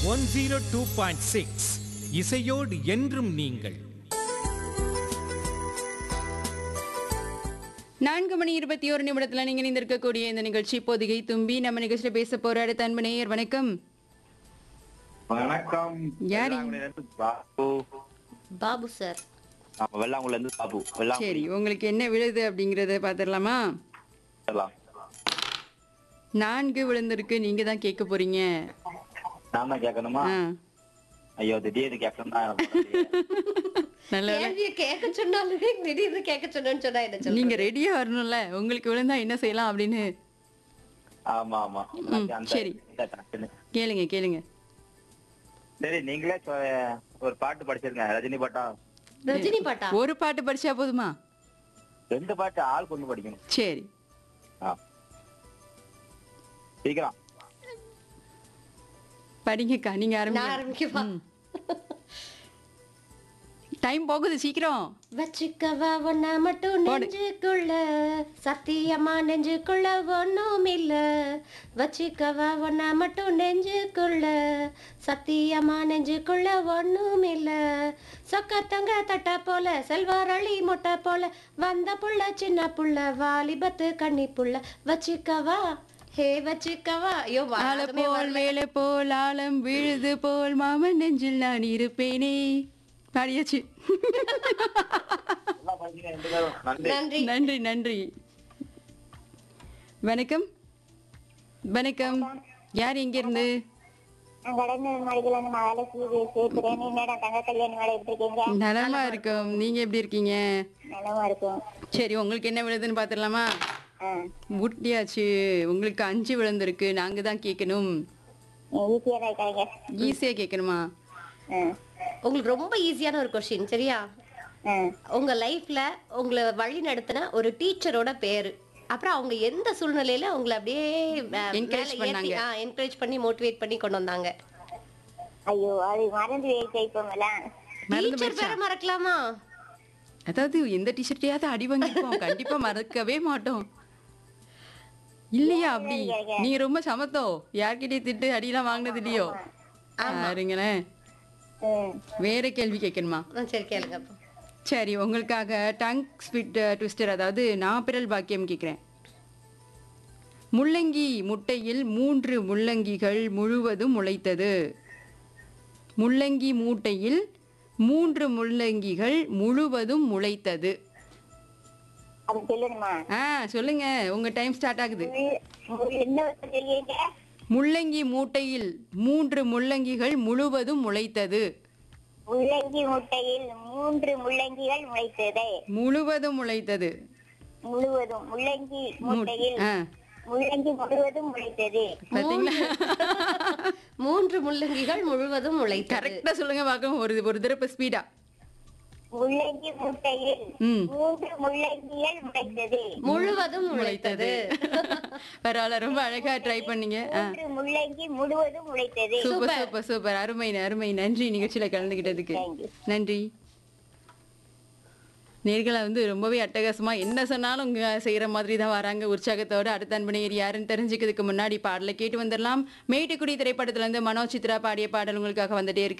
One zero two point six இசையோடு என்றும் நீங்கள் நான்கு மணி இருபத்தி ஒரு நிமிடத்துல நீங்க இணைந்திருக்கக்கூடிய இந்த நிகழ்ச்சி பொதிகை தும்பி நம்ம நிகழ்ச்சியில பேச போற அடுத்த அன்பு நேயர் வணக்கம் வணக்கம் யாரு? வெள்ளாங்குடியில இருந்து பாபு பாபு சார் ஆமா வெள்ளாங்குடில இருந்து பாபு வெள்ளாங்குடி சரி உங்களுக்கு என்ன விழுது அப்படிங்கறத பாத்திரலாமா சொல்லலாம். நான்கு விழுந்திருக்கு நீங்க தான் கேட்க போறீங்க நான் தான் கேட்கணுமா ஆ, ஐயோ திடீர்னு கேட்கணும் தான் எனக்கு தெரியல. நல்ல வேளை. கேள்வியை கேட்க சொன்னாலுமே திடீர்னு கேட்க சொன்னேன்னு சொன்னா என்ன சொல்ல நீங்க ரெடியா வரணும்ல உங்களுக்கு விழுந்தா என்ன செய்யலாம் அப்படின்னு ஆமா ஆமா அந்த- சரி. இந்த டக்குன்னு. கேளுங்க கேளுங்க சரி நீங்களே சொ- ஒரு பாட்டு படிச்சிருங்க ரஜினி பாட்டா ரஜினி பாட்டா ஒரு பாட்டு படிச்சா போதுமா ரெண்டு பாட்டு ஆள் கொண்டு படிக்கணும் சரி ஆ. சீக்கிரம் படிங்கக்கா நீங்க நான் ஆரம்பிங்க ஆரம்பிக்கவா டைம் போகுது சீக்கிரம் வச்சுக்கவா ஒன்ன மட்டும் நெஞ்சுக்குள்ள சத்தியமா நெஞ்சுக்குள்ள ஒண்ணும் இல்ல வச்சுக்கவா ஒன்ன மட்டும் நெஞ்சுக்குள்ள சத்தியமா நெஞ்சுக்குள்ள ஒண்ணும் இல்ல சொக்க தங்க தட்ட போல செல்வாரளி மொட்டை போல வந்த புள்ள சின்ன புள்ள வாலிபத்து கன்னி புள்ள வச்சுக்கவா ஹே வச்சுக்கவா ஐயோ ஆள வாதமே போல் வரல. வேலை போல் ஆழம் விழுது போல் மாமன் நெஞ்சில் நான் இருப்பேனே பாடியாச்சு நல்லா படிக்கிறீங்க ரெண்டு பேரும். நன்றி நன்றி நன்றி நன்றி வணக்கம் வணக்கம் யார் எங்க இருந்து நான் கடந்த மாளிகையில இருந்து மகாலட்சுமி பேசுறேன் நீ மேடம் தங்க கல்யாணி மேடம் எப்படி இருக்கீங்க நலமா இருக்கோம் நீங்க எப்படி இருக்கீங்க நலமா இருக்கும் சரி உங்களுக்கு என்ன விழுதுன்னு பாத்துடலாமா ஆ ஊட்டியாச்சு உங்களுக்கு அஞ்சு விழுந்திருக்கு நாங்க தான் கேட்கணும் ஈஸியா தான் இருக்காங்க ஈஸியா கேட்கணுமா ஆ உங்களுக்கு ரொம்ப ஈஸியான ஒரு கொஸ்டின் சரியா ஆ உங்க லைஃப்ல உங்களை வழி நடத்தின ஒரு டீச்சரோட பேரு அப்புறம் அவங்க எந்த சூழ்நிலையில உங்களை அப்படியே Encourage பண்ணாங்க. என்கரேஜ் பண்ணி மோட்டிவேட் பண்ணி கொண்டு வந்தாங்க ஐயோ அது மறந்து வைப்போம்ல மறந்து டீச்சர் போச்சா பேரை மறக்கலாமா அதாவது எந்த டிஷர்ட்டையாவது அடி வாங்கிருப்போம் கண்டிப்பா மறக்கவே மாட்டோம் இல்லையா அப்படி நீங்க ரொம்ப சமத்தோ யார்கிட்டயும் திட்டு அடியெல்லாம் வாங்கினது இல்லையோ பாருங்களேன் ம் வேற கேள்வி கேட்கணுமா ஆ, சரி கேளுங்க அப்போ சரி உங்களுக்காக டங் ஸ்பிட் ட்விஸ்டர் அதாவது நாப்பிரல் பாக்கியம் கேட்குறேன் முள்ளங்கி முட்டையில் மூன்று முள்ளங்கிகள் முழுவதும் முளைத்தது முள்ளங்கி மூட்டையில் மூன்று முள்ளங்கிகள் முழுவதும் முளைத்தது அது சொல்லணுமா ஆ சொல்லுங்க உங்க டைம் ஸ்டார்ட் ஆகுது முள்- முள் என்ன வருஷம் சொல்லியிருக்க முள்ளங்கி மூட்டையில் மூன்று முள்ளங்கிகள் முழுவதும் முளைத்தது முள்ளங்கி முட்டையில் மூன்று முள்ளங்கிகள் முளைத்தது முழுவதும் முளைத்தது முழுவதும் முள்ளங்கி முட்டையில் ஆ முள்ளங்கி முழுவதும் முளைத்தது பாத்தீங்களா மூன்று முள்ளங்கிகள் முழுவதும் முளைத்தது கரெக்டா சொல்லுங்க பார்க்கலாம் ஒரு ஒரு தடவை ஸ்பீடா முள்ளங்கி முட்டையில் ம் மூன்று முள்ளங்கிகள் முளைத்தது முழுவதும் முளைத்தது பரவாயில்ல ரொம்ப அழகா ட்ரை பண்ணீங்க ஆ. மூன்று முள்ளங்கி முழுவதும் முளைத்தது சூப்பர் சூப்பர் சூப்பர் அருமை அருமை நன்றி நிகழ்ச்சியில கலந்துகிட்டதுக்கு நன்றி நேர்களை வந்து ரொம்பவே அட்டகாசமா என்ன சொன்னாலும் இங்க செய்யற மாதிரி தான் வராங்க உற்சாகத்தோட அடுத்த அன்பனையர் யாருன்னு தெரிஞ்சுக்கிறதுக்கு முன்னாடி பாடலை கேட்டு வந்துடலாம் மேட்டுக்குடி திரைப்படத்துல இருந்து மனோ சித்ரா பாடிய பாடல் உங்களுக்காக வந்துட்டே இருக்கு